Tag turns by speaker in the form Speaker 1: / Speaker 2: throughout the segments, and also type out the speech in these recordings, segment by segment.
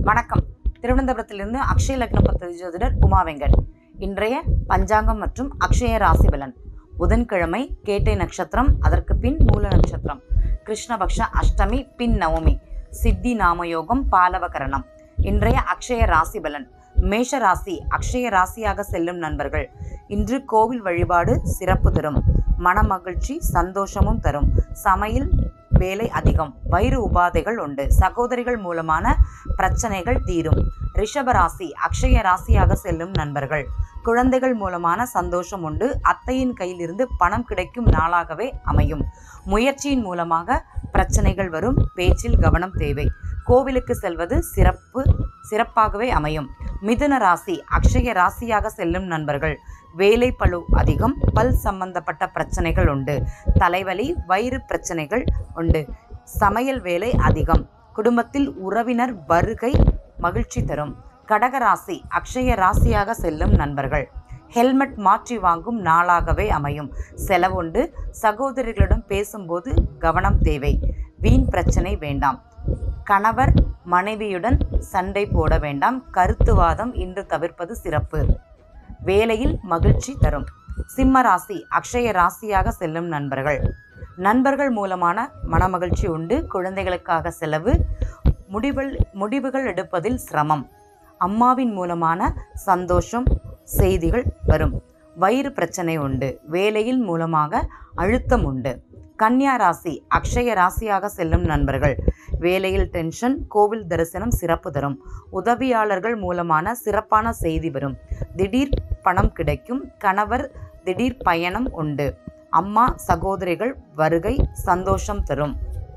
Speaker 1: வணக்கம் திருவனந்தபுரத்திலிருந்து அக்ஷய லக்ன பத்ததி ஜோதிடர் உமா வெங்கட் இன்றைய பஞ்சாங்கம் மற்றும் அக்ஷய ராசி பலன் புதன்கிழமை கேட்டை நட்சத்திரம் அதற்கு பின் மூல நட்சத்திரம் கிருஷ்ணபக்ஷ அஷ்டமி பின் நவமி சித்தி நாமயோகம் பாலவகரணம் இன்றைய அக்ஷய ராசி பலன் மேஷ ராசி அக்ஷய ராசியாக செல்லும் நண்பர்கள் இன்று கோவில் வழிபாடு சிறப்பு தரும் மனமகிழ்ச்சி சந்தோஷமும் தரும் சமையல் வேலை அதிகம் வயிறு உபாதைகள் உண்டு சகோதரிகள் மூலமான பிரச்சனைகள் தீரும் ரிஷப ராசி அக்ஷய ராசியாக செல்லும் நண்பர்கள் குழந்தைகள் மூலமான சந்தோஷம் உண்டு அத்தையின் கையிலிருந்து பணம் கிடைக்கும் நாளாகவே அமையும் முயற்சியின் மூலமாக பிரச்சனைகள் வரும் பேச்சில் கவனம் தேவை கோவிலுக்கு செல்வது சிறப்பு சிறப்பாகவே அமையும் மிதுன ராசி அக்ஷய ராசியாக செல்லும் நண்பர்கள் வேலை பளு அதிகம் பல் சம்பந்தப்பட்ட பிரச்சனைகள் உண்டு தலைவலி வயிறு பிரச்சனைகள் உண்டு சமையல் வேலை அதிகம் குடும்பத்தில் உறவினர் வருகை மகிழ்ச்சி தரும் கடகராசி அக்ஷய ராசியாக செல்லும் நண்பர்கள் ஹெல்மெட் மாற்றி வாங்கும் நாளாகவே அமையும் செலவுண்டு சகோதரிகளிடம் பேசும்போது கவனம் தேவை வீண் பிரச்சனை வேண்டாம் கணவர் மனைவியுடன் சண்டை போட வேண்டாம் கருத்துவாதம் இன்று தவிர்ப்பது சிறப்பு வேலையில் மகிழ்ச்சி தரும் சிம்ம ராசி அக்ஷய ராசியாக செல்லும் நண்பர்கள் நண்பர்கள் மூலமான மனமகிழ்ச்சி உண்டு குழந்தைகளுக்காக செலவு முடிவுகள் முடிவுகள் எடுப்பதில் சிரமம் அம்மாவின் மூலமான சந்தோஷம் செய்திகள் வரும் வயிறு பிரச்சனை உண்டு வேலையில் மூலமாக அழுத்தம் உண்டு கன்னியா ராசி அக்ஷய ராசியாக செல்லும் நண்பர்கள் வேலையில் டென்ஷன் கோவில் தரிசனம் சிறப்பு தரும் உதவியாளர்கள் மூலமான சிறப்பான செய்தி வரும் திடீர் பணம் கிடைக்கும் கணவர் திடீர் பயணம் உண்டு அம்மா சகோதரிகள் வருகை சந்தோஷம் தரும்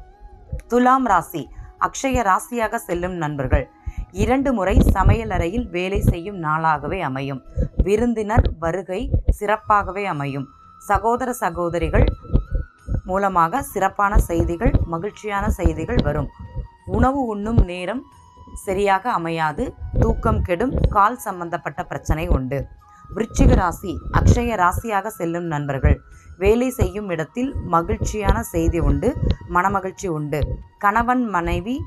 Speaker 1: துலாம் ராசி அக்ஷய ராசியாக செல்லும் நண்பர்கள் இரண்டு முறை சமையலறையில் வேலை செய்யும் நாளாகவே அமையும் விருந்தினர் வருகை சிறப்பாகவே அமையும் சகோதர சகோதரிகள் மூலமாக சிறப்பான செய்திகள் மகிழ்ச்சியான செய்திகள் வரும் உணவு உண்ணும் நேரம் சரியாக அமையாது தூக்கம் கெடும் கால் சம்பந்தப்பட்ட பிரச்சனை உண்டு விருச்சிக ராசி அக்ஷய ராசியாக செல்லும் நண்பர்கள் வேலை செய்யும் இடத்தில் மகிழ்ச்சியான செய்தி உண்டு மனமகிழ்ச்சி உண்டு கணவன் மனைவி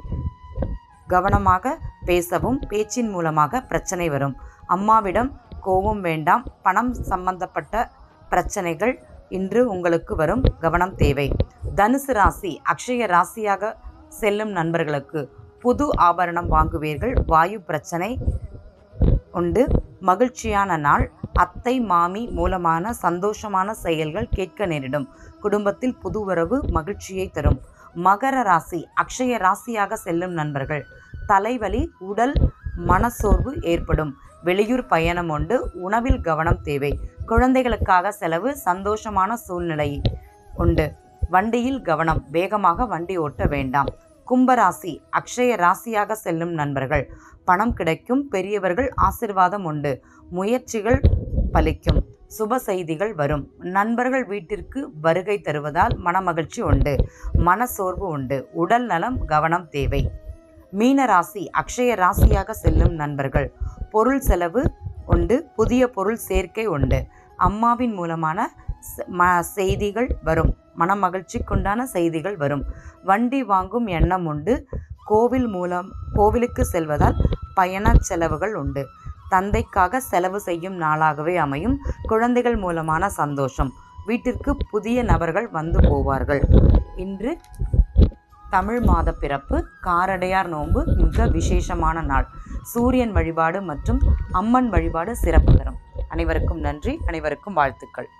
Speaker 1: கவனமாக பேசவும் பேச்சின் மூலமாக பிரச்சனை வரும் அம்மாவிடம் கோபம் வேண்டாம் பணம் சம்பந்தப்பட்ட பிரச்சனைகள் இன்று உங்களுக்கு வரும் கவனம் தேவை தனுசு ராசி அக்ஷய ராசியாக செல்லும் நண்பர்களுக்கு புது ஆபரணம் வாங்குவீர்கள் வாயு பிரச்சனை உண்டு மகிழ்ச்சியான நாள் அத்தை மாமி மூலமான சந்தோஷமான செயல்கள் கேட்க நேரிடும் குடும்பத்தில் புது உறவு மகிழ்ச்சியை தரும் மகர ராசி அக்ஷய ராசியாக செல்லும் நண்பர்கள் தலைவலி உடல் மனசோர்வு ஏற்படும் வெளியூர் பயணம் உண்டு உணவில் கவனம் தேவை குழந்தைகளுக்காக செலவு சந்தோஷமான சூழ்நிலை உண்டு வண்டியில் கவனம் வேகமாக வண்டி ஓட்ட வேண்டாம் கும்பராசி அக்ஷய ராசியாக செல்லும் நண்பர்கள் பணம் கிடைக்கும் பெரியவர்கள் ஆசிர்வாதம் உண்டு முயற்சிகள் பலிக்கும் சுப செய்திகள் வரும் நண்பர்கள் வீட்டிற்கு வருகை தருவதால் மனமகிழ்ச்சி உண்டு மனசோர்வு உண்டு உடல் நலம் கவனம் தேவை மீன ராசி அக்ஷய ராசியாக செல்லும் நண்பர்கள் பொருள் செலவு உண்டு புதிய பொருள் சேர்க்கை உண்டு அம்மாவின் மூலமான ச- ம செய்திகள் வரும் மனமகிழ்ச்சிக்குண்டான செய்திகள் வரும் வண்டி வாங்கும் எண்ணம் உண்டு கோவில் மூலம் கோவிலுக்கு செல்வதால் பயண செலவுகள் உண்டு தந்தைக்காக செலவு செய்யும் நாளாகவே அமையும் குழந்தைகள் மூலமான சந்தோஷம் வீட்டிற்கு புதிய நபர்கள் வந்து போவார்கள் இன்று தமிழ் மாத பிறப்பு காரடையார் நோன்பு மிக விசேஷமான நாள் சூரியன் வழிபாடு மற்றும் அம்மன் வழிபாடு சிறப்பு தரும் அனைவருக்கும் நன்றி அனைவருக்கும் வாழ்த்துக்கள்